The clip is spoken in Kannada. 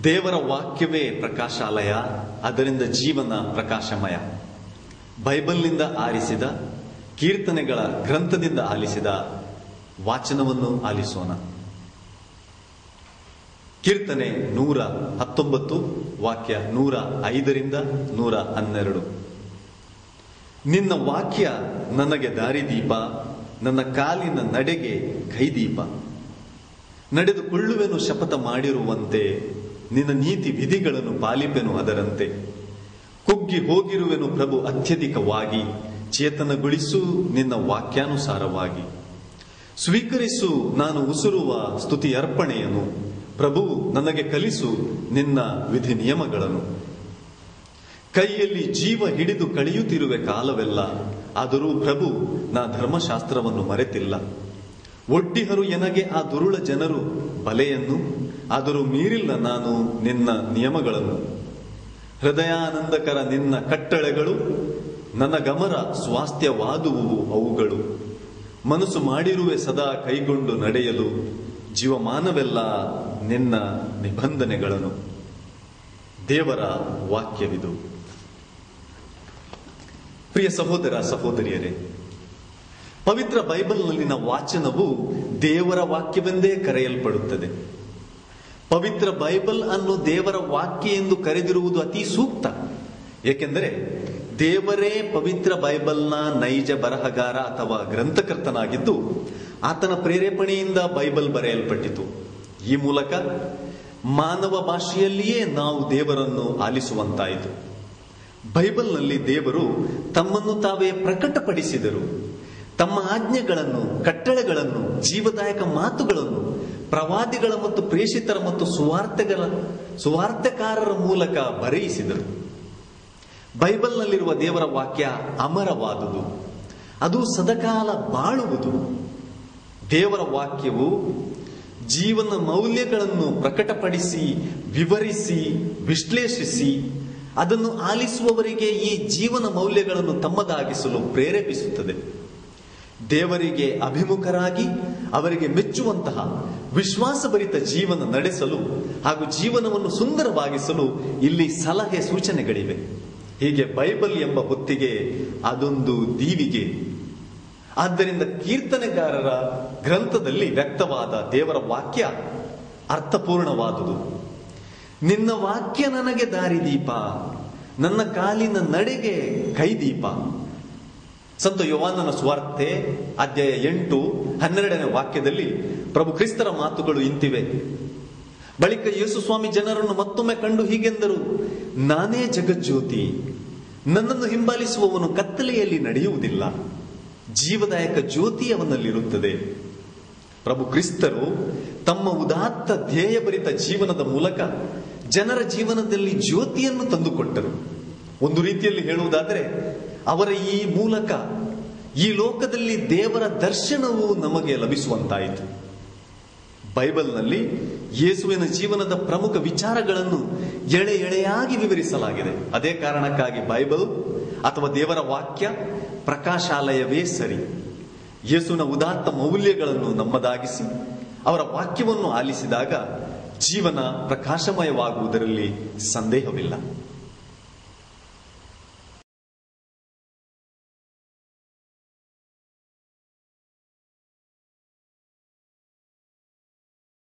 ದೇವರ ವಾಕ್ಯವೇ ಪ್ರಕಾಶಾಲಯ ಅದರಿಂದ ಜೀವನ ಪ್ರಕಾಶಮಯ ಬೈಬಲ್ನಿಂದ ಆರಿಸಿದ ಕೀರ್ತನೆಗಳ ಗ್ರಂಥದಿಂದ ಆಲಿಸಿದ ವಾಚನವನ್ನು ಆಲಿಸೋಣ ಕೀರ್ತನೆ ನೂರ ಹತ್ತೊಂಬತ್ತು ವಾಕ್ಯ ನೂರ ಐದರಿಂದ ನೂರ ಹನ್ನೆರಡು ನಿನ್ನ ವಾಕ್ಯ ನನಗೆ ದಾರಿದೀಪ ನನ್ನ ಕಾಲಿನ ನಡೆಗೆ ಕೈದೀಪ ನಡೆದುಕೊಳ್ಳುವೆನು ಶಪಥ ಮಾಡಿರುವಂತೆ ನಿನ್ನ ನೀತಿ ವಿಧಿಗಳನ್ನು ಪಾಲಿಪೆನು ಅದರಂತೆ ಕುಗ್ಗಿ ಹೋಗಿರುವೆನು ಪ್ರಭು ಅತ್ಯಧಿಕವಾಗಿ ಚೇತನಗೊಳಿಸು ನಿನ್ನ ವಾಕ್ಯಾನುಸಾರವಾಗಿ ಸ್ವೀಕರಿಸು ನಾನು ಉಸುರುವ ಸ್ತುತಿ ಅರ್ಪಣೆಯನ್ನು ಪ್ರಭು ನನಗೆ ಕಲಿಸು ನಿನ್ನ ವಿಧಿ ನಿಯಮಗಳನ್ನು ಕೈಯಲ್ಲಿ ಜೀವ ಹಿಡಿದು ಕಳೆಯುತ್ತಿರುವೆ ಕಾಲವೆಲ್ಲ ಆದರೂ ಪ್ರಭು ನಾ ಧರ್ಮಶಾಸ್ತ್ರವನ್ನು ಮರೆತಿಲ್ಲ ಒಡ್ಡಿಹರು ಎನಗೆ ಆ ದುರುಳ ಜನರು ಬಲೆಯನ್ನು ಆದರೂ ಮೀರಿಲ್ಲ ನಾನು ನಿನ್ನ ನಿಯಮಗಳನ್ನು ಹೃದಯಾನಂದಕರ ನಿನ್ನ ಕಟ್ಟಳೆಗಳು ನನ್ನ ಗಮನ ಸ್ವಾಸ್ಥ್ಯವಾದುವು ಅವುಗಳು ಮನಸ್ಸು ಮಾಡಿರುವೆ ಸದಾ ಕೈಗೊಂಡು ನಡೆಯಲು ಜೀವಮಾನವೆಲ್ಲ ನಿನ್ನ ನಿಬಂಧನೆಗಳನ್ನು ದೇವರ ವಾಕ್ಯವಿದು ಪ್ರಿಯ ಸಹೋದರ ಸಹೋದರಿಯರೇ ಪವಿತ್ರ ಬೈಬಲ್ನಲ್ಲಿನ ವಾಚನವು ದೇವರ ವಾಕ್ಯವೆಂದೇ ಕರೆಯಲ್ಪಡುತ್ತದೆ ಪವಿತ್ರ ಬೈಬಲ್ ಅನ್ನು ದೇವರ ವಾಕ್ಯ ಎಂದು ಕರೆದಿರುವುದು ಅತಿ ಸೂಕ್ತ ಏಕೆಂದರೆ ದೇವರೇ ಪವಿತ್ರ ಬೈಬಲ್ನ ನೈಜ ಬರಹಗಾರ ಅಥವಾ ಗ್ರಂಥಕರ್ತನಾಗಿದ್ದು ಆತನ ಪ್ರೇರೇಪಣೆಯಿಂದ ಬೈಬಲ್ ಬರೆಯಲ್ಪಟ್ಟಿತು ಈ ಮೂಲಕ ಮಾನವ ಭಾಷೆಯಲ್ಲಿಯೇ ನಾವು ದೇವರನ್ನು ಆಲಿಸುವಂತಾಯಿತು ಬೈಬಲ್ನಲ್ಲಿ ದೇವರು ತಮ್ಮನ್ನು ತಾವೇ ಪ್ರಕಟಪಡಿಸಿದರು ತಮ್ಮ ಆಜ್ಞೆಗಳನ್ನು ಕಟ್ಟಳೆಗಳನ್ನು ಜೀವದಾಯಕ ಮಾತುಗಳನ್ನು ಪ್ರವಾದಿಗಳ ಮತ್ತು ಪ್ರೇಷಿತರ ಮತ್ತು ಸುವಾರ್ತೆಗಳ ಸುವಾರ್ತೆಕಾರರ ಮೂಲಕ ಬರೆಯಿಸಿದರು ಬೈಬಲ್ನಲ್ಲಿರುವ ದೇವರ ವಾಕ್ಯ ಅಮರವಾದುದು ಅದು ಸದಕಾಲ ಬಾಳುವುದು ದೇವರ ವಾಕ್ಯವು ಜೀವನ ಮೌಲ್ಯಗಳನ್ನು ಪ್ರಕಟಪಡಿಸಿ ವಿವರಿಸಿ ವಿಶ್ಲೇಷಿಸಿ ಅದನ್ನು ಆಲಿಸುವವರಿಗೆ ಈ ಜೀವನ ಮೌಲ್ಯಗಳನ್ನು ತಮ್ಮದಾಗಿಸಲು ಪ್ರೇರೇಪಿಸುತ್ತದೆ ದೇವರಿಗೆ ಅಭಿಮುಖರಾಗಿ ಅವರಿಗೆ ಮೆಚ್ಚುವಂತಹ ವಿಶ್ವಾಸಭರಿತ ಜೀವನ ನಡೆಸಲು ಹಾಗೂ ಜೀವನವನ್ನು ಸುಂದರವಾಗಿಸಲು ಇಲ್ಲಿ ಸಲಹೆ ಸೂಚನೆಗಳಿವೆ ಹೀಗೆ ಬೈಬಲ್ ಎಂಬ ಹೊತ್ತಿಗೆ ಅದೊಂದು ದೀವಿಗೆ ಆದ್ದರಿಂದ ಕೀರ್ತನೆಗಾರರ ಗ್ರಂಥದಲ್ಲಿ ವ್ಯಕ್ತವಾದ ದೇವರ ವಾಕ್ಯ ಅರ್ಥಪೂರ್ಣವಾದುದು ನಿನ್ನ ವಾಕ್ಯ ನನಗೆ ದಾರಿದೀಪ ನನ್ನ ಕಾಲಿನ ನಡೆಗೆ ಕೈದೀಪ ಸಂತ ಯೋವಾನನ ಸ್ವಾರ್ತೆ ಅಧ್ಯಾಯ ಎಂಟು ಹನ್ನೆರಡನೇ ವಾಕ್ಯದಲ್ಲಿ ಪ್ರಭು ಕ್ರಿಸ್ತರ ಮಾತುಗಳು ಇಂತಿವೆ ಬಳಿಕ ಯೇಸು ಸ್ವಾಮಿ ಜನರನ್ನು ಮತ್ತೊಮ್ಮೆ ಕಂಡು ಹೀಗೆಂದರು ನಾನೇ ಜಗಜ್ಯೋತಿ ನನ್ನನ್ನು ಹಿಂಬಾಲಿಸುವವನು ಕತ್ತಲೆಯಲ್ಲಿ ನಡೆಯುವುದಿಲ್ಲ ಜೀವದಾಯಕ ಜ್ಯೋತಿ ಅವನಲ್ಲಿರುತ್ತದೆ ಪ್ರಭು ಕ್ರಿಸ್ತರು ತಮ್ಮ ಉದಾತ್ತ ಧ್ಯೇಯಭರಿತ ಜೀವನದ ಮೂಲಕ ಜನರ ಜೀವನದಲ್ಲಿ ಜ್ಯೋತಿಯನ್ನು ತಂದುಕೊಟ್ಟರು ಒಂದು ರೀತಿಯಲ್ಲಿ ಹೇಳುವುದಾದರೆ ಅವರ ಈ ಮೂಲಕ ಈ ಲೋಕದಲ್ಲಿ ದೇವರ ದರ್ಶನವು ನಮಗೆ ಲಭಿಸುವಂತಾಯಿತು ಬೈಬಲ್ನಲ್ಲಿ ಯೇಸುವಿನ ಜೀವನದ ಪ್ರಮುಖ ವಿಚಾರಗಳನ್ನು ಎಳೆ ಎಳೆಯಾಗಿ ವಿವರಿಸಲಾಗಿದೆ ಅದೇ ಕಾರಣಕ್ಕಾಗಿ ಬೈಬಲ್ ಅಥವಾ ದೇವರ ವಾಕ್ಯ ಪ್ರಕಾಶಾಲಯವೇ ಸರಿ ಯೇಸುವಿನ ಉದಾತ್ತ ಮೌಲ್ಯಗಳನ್ನು ನಮ್ಮದಾಗಿಸಿ ಅವರ ವಾಕ್ಯವನ್ನು ಆಲಿಸಿದಾಗ ಜೀವನ ಪ್ರಕಾಶಮಯವಾಗುವುದರಲ್ಲಿ ಸಂದೇಹವಿಲ್ಲ